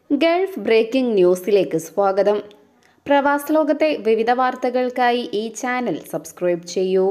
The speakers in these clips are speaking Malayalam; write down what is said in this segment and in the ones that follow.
ഗൾഫ് ബ്രേക്കിംഗ് ന്യൂസിലേക്ക് സ്വാഗതം പ്രവാസ ലോകത്തെ വിവിധ വാർത്തകൾക്കായി ഈ ചാനൽ സബ്സ്ക്രൈബ് ചെയ്യൂ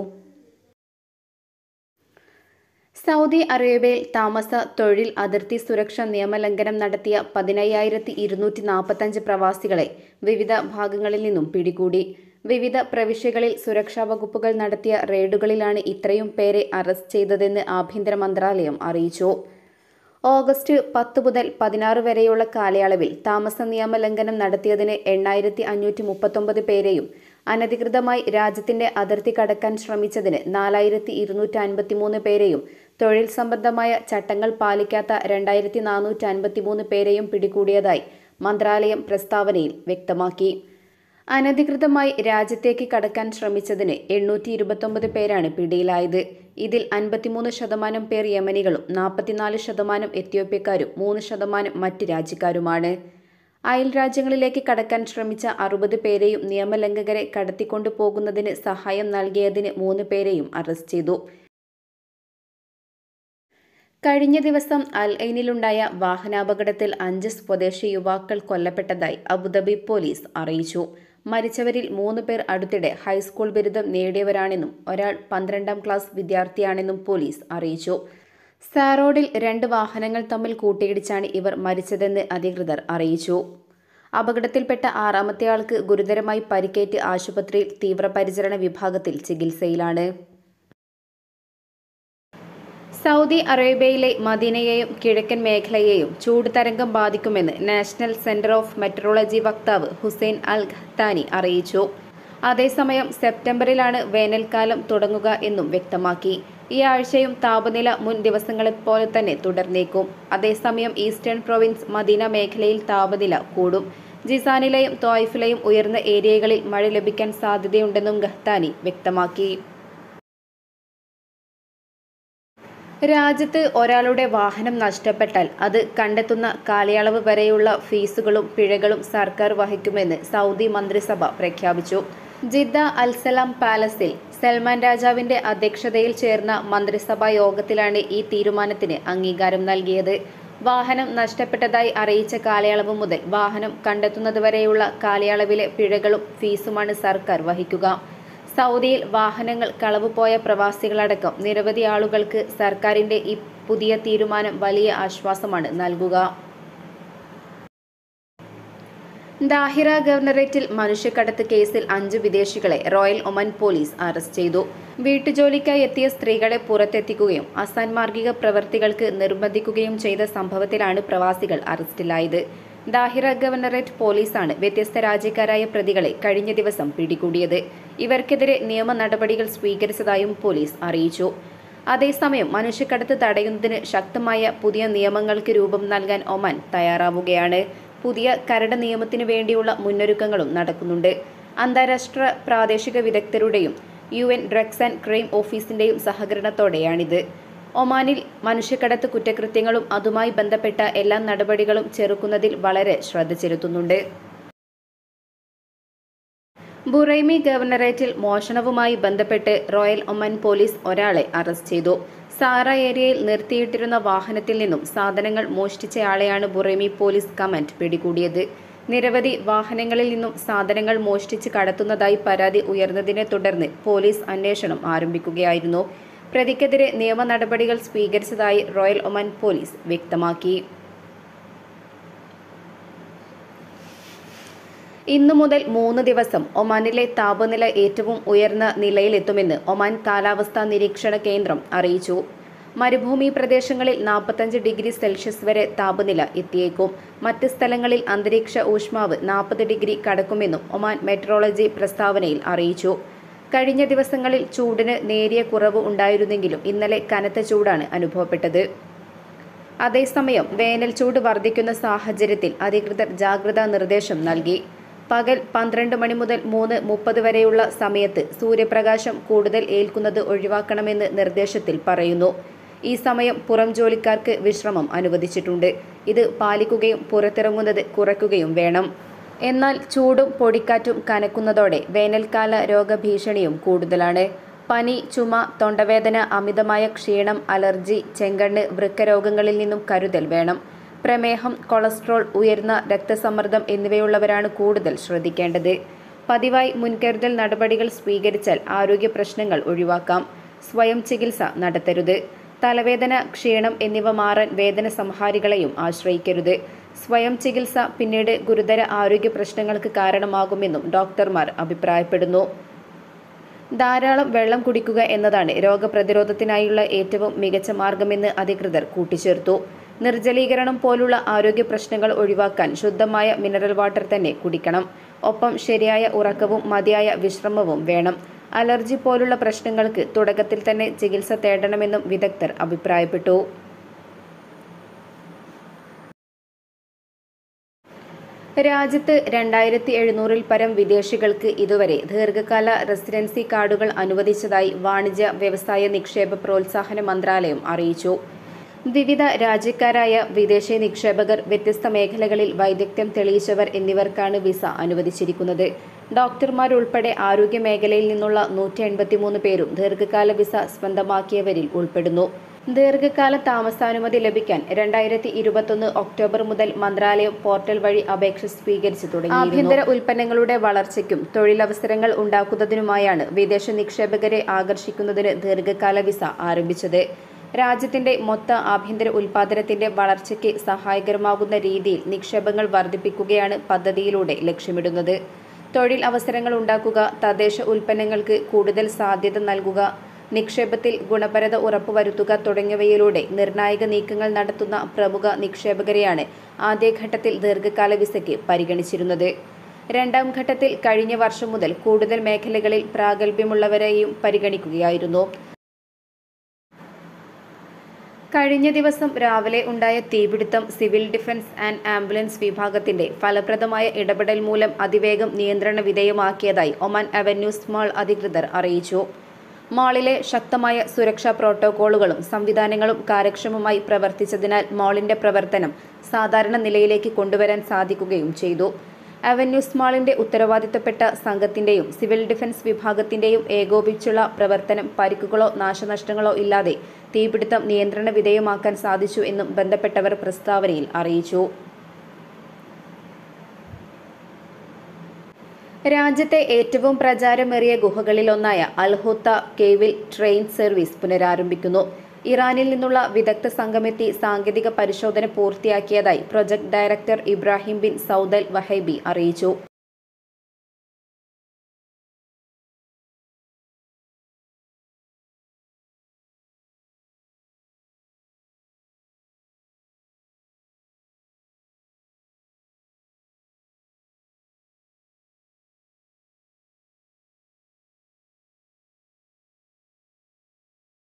സൗദി അറേബ്യയിൽ താമസ തൊഴിൽ അതിർത്തി സുരക്ഷ നിയമലംഘനം നടത്തിയ പതിനയ്യായിരത്തി ഇരുന്നൂറ്റി നാൽപ്പത്തഞ്ച് പ്രവാസികളെ വിവിധ ഭാഗങ്ങളിൽ നിന്നും പിടികൂടി വിവിധ പ്രവിശ്യകളിൽ സുരക്ഷാ വകുപ്പുകൾ നടത്തിയ റെയ്ഡുകളിലാണ് ഇത്രയും പേരെ അറസ്റ്റ് ചെയ്തതെന്ന് ആഭ്യന്തര മന്ത്രാലയം അറിയിച്ചു ഓഗസ്റ്റ് പത്ത് മുതൽ പതിനാറ് വരെയുള്ള കാലയളവിൽ താമസ നിയമലംഘനം നടത്തിയതിന് എണ്ണായിരത്തി അഞ്ഞൂറ്റി മുപ്പത്തൊമ്പത് പേരെയും അനധികൃതമായി രാജ്യത്തിന്റെ അതിർത്തി കടക്കാൻ ശ്രമിച്ചതിന് നാലായിരത്തി ഇരുന്നൂറ്റി അൻപത്തിമൂന്ന് പേരെയും തൊഴിൽ സംബന്ധമായ ചട്ടങ്ങൾ പാലിക്കാത്ത രണ്ടായിരത്തി നാനൂറ്റി അൻപത്തിമൂന്ന് പേരെയും പിടികൂടിയതായി മന്ത്രാലയം പ്രസ്താവനയിൽ വ്യക്തമാക്കി അനധികൃതമായി രാജ്യത്തേക്ക് കടക്കാൻ ശ്രമിച്ചതിന് എണ്ണൂറ്റി ഇരുപത്തൊമ്പത് പേരാണ് പിടിയിലായത് ഇതിൽ അൻപത്തിമൂന്ന് ശതമാനം പേർ യമനികളും നാൽപ്പത്തിനാല് ശതമാനം എത്യോപ്യക്കാരും മൂന്ന് ശതമാനം മറ്റ് രാജ്യക്കാരുമാണ് അയൽ രാജ്യങ്ങളിലേക്ക് കടക്കാൻ ശ്രമിച്ച അറുപത് പേരെയും നിയമലംഘകരെ കടത്തിക്കൊണ്ടു പോകുന്നതിന് സഹായം നൽകിയതിന് മൂന്ന് പേരെയും അറസ്റ്റ് ചെയ്തു കഴിഞ്ഞ ദിവസം അൽ ഐനിലുണ്ടായ വാഹനാപകടത്തിൽ അഞ്ച് സ്വദേശി യുവാക്കൾ കൊല്ലപ്പെട്ടതായി അബുദാബി പോലീസ് അറിയിച്ചു മരിച്ചവരിൽ മൂന്ന് പേർ അടുത്തിടെ ഹൈസ്കൂൾ ബിരുദം നേടിയവരാണെന്നും ഒരാൾ പന്ത്രണ്ടാം ക്ലാസ് വിദ്യാർത്ഥിയാണെന്നും പോലീസ് അറിയിച്ചു സാറോഡിൽ രണ്ട് വാഹനങ്ങൾ തമ്മിൽ കൂട്ടിയിടിച്ചാണ് ഇവർ മരിച്ചതെന്ന് അധികൃതർ അറിയിച്ചു അപകടത്തിൽപ്പെട്ട ആറാമത്തെ ആൾക്ക് ഗുരുതരമായി പരിക്കേറ്റ് ആശുപത്രിയിൽ തീവ്രപരിചരണ വിഭാഗത്തിൽ ചികിത്സയിലാണ് സൗദി അറേബ്യയിലെ മദീനയെയും കിഴക്കൻ മേഖലയെയും ചൂട് തരംഗം ബാധിക്കുമെന്ന് നാഷണൽ സെന്റർ ഓഫ് മെട്രോളജി വക്താവ് ഹുസൈൻ അൽ ഖത്താനി അറിയിച്ചു അതേസമയം സെപ്റ്റംബറിലാണ് വേനൽക്കാലം തുടങ്ങുക എന്നും വ്യക്തമാക്കി ഈ ആഴ്ചയും താപനില മുൻ ദിവസങ്ങളെപ്പോലെ തന്നെ തുടർന്നേക്കും അതേസമയം ഈസ്റ്റേൺ പ്രൊവിൻസ് മദീന മേഖലയിൽ താപനില കൂടും ജിസാനിലെയും തോയ്ഫിലെയും ഉയർന്ന ഏരിയകളിൽ മഴ ലഭിക്കാൻ സാധ്യതയുണ്ടെന്നും ഗഹ്താനി വ്യക്തമാക്കി രാജ്യത്ത് ഒരാളുടെ വാഹനം നഷ്ടപ്പെട്ടാൽ അത് കണ്ടെത്തുന്ന കാലയളവ് വരെയുള്ള ഫീസുകളും പിഴകളും സർക്കാർ വഹിക്കുമെന്ന് സൗദി മന്ത്രിസഭ പ്രഖ്യാപിച്ചു ജിദ്ദ അൽസലാം പാലസിൽ സൽമാൻ രാജാവിന്റെ അധ്യക്ഷതയിൽ ചേർന്ന മന്ത്രിസഭാ യോഗത്തിലാണ് ഈ തീരുമാനത്തിന് അംഗീകാരം നൽകിയത് വാഹനം നഷ്ടപ്പെട്ടതായി അറിയിച്ച കാലയളവ് മുതൽ വാഹനം കണ്ടെത്തുന്നതുവരെയുള്ള കാലയളവിലെ പിഴകളും ഫീസുമാണ് സർക്കാർ വഹിക്കുക സൗദിയിൽ വാഹനങ്ങൾ കളവ് പോയ പ്രവാസികളടക്കം നിരവധി ആളുകൾക്ക് സർക്കാരിന്റെ ഈ പുതിയ തീരുമാനം വലിയ ആശ്വാസമാണ് നൽകുക ദാഹിറ ഗവർണറേറ്റിൽ മനുഷ്യക്കടത്ത് കേസിൽ അഞ്ച് വിദേശികളെ റോയൽ ഒമൻ പോലീസ് അറസ്റ്റ് ചെയ്തു വീട്ടുജോലിക്കായി എത്തിയ സ്ത്രീകളെ പുറത്തെത്തിക്കുകയും അസാൻമാർഗിക പ്രവർത്തികൾക്ക് നിർബന്ധിക്കുകയും ചെയ്ത സംഭവത്തിലാണ് പ്രവാസികൾ അറസ്റ്റിലായത് ദാഹിറ ഗവർണറേറ്റ് പോലീസാണ് വ്യത്യസ്ത രാജ്യക്കാരായ പ്രതികളെ കഴിഞ്ഞ ദിവസം പിടികൂടിയത് ഇവർക്കെതിരെ നിയമ നടപടികൾ സ്വീകരിച്ചതായും പോലീസ് അറിയിച്ചു അതേസമയം മനുഷ്യക്കടത്ത് തടയുന്നതിന് ശക്തമായ പുതിയ നിയമങ്ങൾക്ക് രൂപം നൽകാൻ ഒമാൻ തയ്യാറാവുകയാണ് പുതിയ കരട് നിയമത്തിന് വേണ്ടിയുള്ള മുന്നൊരുക്കങ്ങളും നടക്കുന്നുണ്ട് അന്താരാഷ്ട്ര പ്രാദേശിക വിദഗ്ധരുടെയും U N drugs and crime ഓഫീസിന്റെയും സഹകരണത്തോടെയാണിത് ഒമാനിൽ മനുഷ്യക്കടത്ത് കുറ്റകൃത്യങ്ങളും അതുമായി ബന്ധപ്പെട്ട എല്ലാ നടപടികളും ചെറുക്കുന്നതിൽ വളരെ ശ്രദ്ധ ചെലുത്തുന്നുണ്ട് ബുറൈമി ഗവർണറേറ്റിൽ മോഷണവുമായി ബന്ധപ്പെട്ട് റോയൽ ഒമൻ പോലീസ് ഒരാളെ അറസ്റ്റ് ചെയ്തു സാറ ഏരിയയിൽ നിർത്തിയിട്ടിരുന്ന വാഹനത്തിൽ നിന്നും സാധനങ്ങൾ മോഷ്ടിച്ചയാളെയാണ് ബുറൈമി പോലീസ് കമാൻഡ് പിടികൂടിയത് നിരവധി വാഹനങ്ങളിൽ നിന്നും സാധനങ്ങൾ മോഷ്ടിച്ച് കടത്തുന്നതായി പരാതി ഉയർന്നതിനെ തുടർന്ന് പോലീസ് അന്വേഷണം ആരംഭിക്കുകയായിരുന്നു പ്രതിക്കെതിരെ നിയമ നടപടികൾ സ്വീകരിച്ചതായി റോയൽ ഒമാൻ പോലീസ് വ്യക്തമാക്കി ഇന്നു മുതൽ മൂന്ന് ദിവസം ഒമാനിലെ താപനില ഏറ്റവും ഉയർന്ന നിലയിലെത്തുമെന്ന് ഒമാൻ കാലാവസ്ഥാ നിരീക്ഷണ കേന്ദ്രം അറിയിച്ചു മരുഭൂമി പ്രദേശങ്ങളിൽ നാൽപ്പത്തഞ്ച് ഡിഗ്രി സെൽഷ്യസ് വരെ താപനില എത്തിയേക്കും മറ്റ് സ്ഥലങ്ങളിൽ അന്തരീക്ഷ ഊഷ്മാവ് നാൽപ്പത് ഡിഗ്രി കടക്കുമെന്നും ഒമാൻ മെട്രോളജി പ്രസ്താവനയിൽ അറിയിച്ചു കഴിഞ്ഞ ദിവസങ്ങളിൽ ചൂടിന് നേരിയ കുറവ് ഉണ്ടായിരുന്നെങ്കിലും ഇന്നലെ കനത്ത ചൂടാണ് അനുഭവപ്പെട്ടത് അതേസമയം വേനൽ ചൂട് വർദ്ധിക്കുന്ന സാഹചര്യത്തിൽ അധികൃതർ ജാഗ്രതാ നിർദ്ദേശം നൽകി പകൽ പന്ത്രണ്ട് മണി മുതൽ മൂന്ന് മുപ്പത് വരെയുള്ള സമയത്ത് സൂര്യപ്രകാശം കൂടുതൽ ഏൽക്കുന്നത് ഒഴിവാക്കണമെന്ന് നിർദ്ദേശത്തിൽ പറയുന്നു ഈ സമയം പുറം ജോലിക്കാർക്ക് വിശ്രമം അനുവദിച്ചിട്ടുണ്ട് ഇത് പാലിക്കുകയും പുറത്തിറങ്ങുന്നത് കുറയ്ക്കുകയും വേണം എന്നാൽ ചൂടും പൊടിക്കാറ്റും കനക്കുന്നതോടെ വേനൽക്കാല രോഗഭീഷണിയും കൂടുതലാണ് പനി ചുമ തൊണ്ടവേദന അമിതമായ ക്ഷീണം അലർജി ചെങ്കണ്ണ് വൃക്കരോഗങ്ങളിൽ നിന്നും കരുതൽ വേണം പ്രമേഹം കൊളസ്ട്രോൾ ഉയർന്ന രക്തസമ്മർദ്ദം എന്നിവയുള്ളവരാണ് കൂടുതൽ ശ്രദ്ധിക്കേണ്ടത് പതിവായി മുൻകരുതൽ നടപടികൾ സ്വീകരിച്ചാൽ ആരോഗ്യ പ്രശ്നങ്ങൾ ഒഴിവാക്കാം സ്വയം ചികിത്സ നടത്തരുത് തലവേദന ക്ഷീണം എന്നിവ മാറാൻ വേദന സംഹാരികളെയും ആശ്രയിക്കരുത് സ്വയം ചികിത്സ പിന്നീട് ഗുരുതര ആരോഗ്യ പ്രശ്നങ്ങൾക്ക് കാരണമാകുമെന്നും ഡോക്ടർമാർ അഭിപ്രായപ്പെടുന്നു ധാരാളം വെള്ളം കുടിക്കുക എന്നതാണ് രോഗപ്രതിരോധത്തിനായുള്ള ഏറ്റവും മികച്ച മാർഗമെന്ന് അധികൃതർ കൂട്ടിച്ചേർത്തു നിർജ്ജലീകരണം പോലുള്ള ആരോഗ്യ പ്രശ്നങ്ങൾ ഒഴിവാക്കാൻ ശുദ്ധമായ മിനറൽ വാട്ടർ തന്നെ കുടിക്കണം ഒപ്പം ശരിയായ ഉറക്കവും മതിയായ വിശ്രമവും വേണം അലർജി പോലുള്ള പ്രശ്നങ്ങൾക്ക് തുടക്കത്തിൽ തന്നെ ചികിത്സ തേടണമെന്നും വിദഗ്ധർ അഭിപ്രായപ്പെട്ടു രാജ്യത്ത് രണ്ടായിരത്തി എഴുന്നൂറിൽ പരം വിദേശികൾക്ക് ഇതുവരെ ദീർഘകാല റെസിഡൻസി കാർഡുകൾ അനുവദിച്ചതായി വാണിജ്യ വ്യവസായ നിക്ഷേപ പ്രോത്സാഹന മന്ത്രാലയം അറിയിച്ചു വിവിധ രാജ്യക്കാരായ വിദേശ നിക്ഷേപകർ വ്യത്യസ്ത മേഖലകളിൽ വൈദഗ്ധ്യം തെളിയിച്ചവർ എന്നിവർക്കാണ് വിസ അനുവദിച്ചിരിക്കുന്നത് ഡോക്ടർമാരുൾപ്പെടെ ആരോഗ്യ മേഖലയിൽ നിന്നുള്ള നൂറ്റി എൺപത്തിമൂന്ന് പേരും ദീർഘകാല വിസ സ്വന്തമാക്കിയവരിൽ ഉൾപ്പെടുന്നു ദീർഘകാല താമസാനുമതി ലഭിക്കാൻ രണ്ടായിരത്തി ഇരുപത്തൊന്ന് ഒക്ടോബർ മുതൽ മന്ത്രാലയം പോർട്ടൽ വഴി അപേക്ഷ സ്വീകരിച്ചു തുടങ്ങി ആഭ്യന്തര ഉൽപ്പന്നങ്ങളുടെ വളർച്ചയ്ക്കും തൊഴിലവസരങ്ങൾ ഉണ്ടാക്കുന്നതിനുമായാണ് വിദേശ നിക്ഷേപകരെ ആകർഷിക്കുന്നതിന് ദീർഘകാല വിസ ആരംഭിച്ചത് രാജ്യത്തിന്റെ മൊത്ത ആഭ്യന്തര ഉൽപാദനത്തിന്റെ വളർച്ചയ്ക്ക് സഹായകരമാകുന്ന രീതിയിൽ നിക്ഷേപങ്ങൾ വർദ്ധിപ്പിക്കുകയാണ് പദ്ധതിയിലൂടെ ലക്ഷ്യമിടുന്നത് തൊഴിൽ അവസരങ്ങൾ ഉണ്ടാക്കുക തദ്ദേശ ഉൽപ്പന്നങ്ങൾക്ക് കൂടുതൽ സാധ്യത നൽകുക നിക്ഷേപത്തിൽ ഗുണപരത ഉറപ്പുവരുത്തുക തുടങ്ങിയവയിലൂടെ നിർണായക നീക്കങ്ങൾ നടത്തുന്ന പ്രമുഖ നിക്ഷേപകരെയാണ് ആദ്യഘട്ടത്തിൽ ദീർഘകാല വിസയ്ക്ക് പരിഗണിച്ചിരുന്നത് രണ്ടാം ഘട്ടത്തിൽ കഴിഞ്ഞ വർഷം മുതൽ കൂടുതൽ മേഖലകളിൽ പ്രാഗൽഭ്യമുള്ളവരെയും പരിഗണിക്കുകയായിരുന്നു കഴിഞ്ഞ ദിവസം രാവിലെ ഉണ്ടായ തീപിടുത്തം സിവിൽ ഡിഫൻസ് ആൻഡ് ആംബുലൻസ് വിഭാഗത്തിന്റെ ഫലപ്രദമായ ഇടപെടൽ മൂലം അതിവേഗം നിയന്ത്രണ വിധേയമാക്കിയതായി ഒമാൻ അവന്യൂസ് മാൾ അധികൃതർ അറിയിച്ചു മാളിലെ ശക്തമായ സുരക്ഷാ പ്രോട്ടോക്കോളുകളും സംവിധാനങ്ങളും കാര്യക്ഷമമായി പ്രവർത്തിച്ചതിനാൽ മാളിന്റെ പ്രവർത്തനം സാധാരണ നിലയിലേക്ക് കൊണ്ടുവരാൻ സാധിക്കുകയും ചെയ്തു അവന്യൂസ് മാളിന്റെ ഉത്തരവാദിത്തപ്പെട്ട സംഘത്തിന്റെയും സിവിൽ ഡിഫൻസ് വിഭാഗത്തിന്റെയും ഏകോപിച്ചുള്ള പ്രവർത്തനം പരിക്കുകളോ നാശനഷ്ടങ്ങളോ ഇല്ലാതെ തീപിടുത്തം നിയന്ത്രണ വിധേയമാക്കാൻ സാധിച്ചു എന്നും ബന്ധപ്പെട്ടവർ പ്രസ്താവനയിൽ അറിയിച്ചു രാജ്യത്തെ ഏറ്റവും പ്രചാരമേറിയ ഗുഹകളിലൊന്നായ അൽഹുത്ത കേവിൽ ട്രെയിൻ സർവീസ് പുനരാരംഭിക്കുന്നു ഇറാനിൽ നിന്നുള്ള വിദഗ്ധ സംഘമെത്തി സാങ്കേതിക പരിശോധന പൂർത്തിയാക്കിയതായി project director Ibrahim bin Saud al Wahaibi അറിയിച്ചു